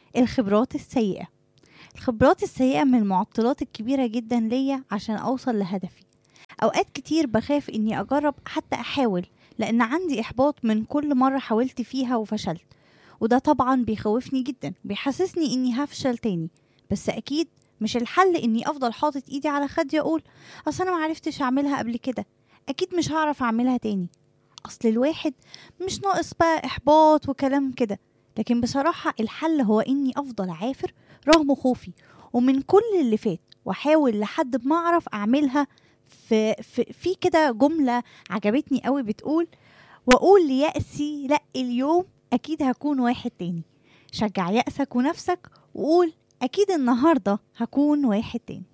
الخبرات السيئة الخبرات السيئة من المعطلات الكبيرة جدا ليا عشان أوصل لهدفي أوقات كتير بخاف إني أجرب حتى أحاول لأن عندي إحباط من كل مرة حاولت فيها وفشلت وده طبعا بيخوفني جدا بيحسسني إني هفشل تاني بس أكيد مش الحل إني أفضل حاطط إيدي على خدي أقول أصل أنا معرفتش أعملها قبل كده أكيد مش هعرف أعملها تاني أصل الواحد مش ناقص بقى إحباط وكلام كده لكن بصراحة الحل هو إني أفضل عافر رغم خوفي ومن كل اللي فات وأحاول لحد ما أعرف أعملها في, في, في كده جملة عجبتني قوي بتقول وأقول ليأسي لأ اليوم أكيد هكون واحد تاني شجع يأسك ونفسك وقول أكيد النهاردة هكون واحد تاني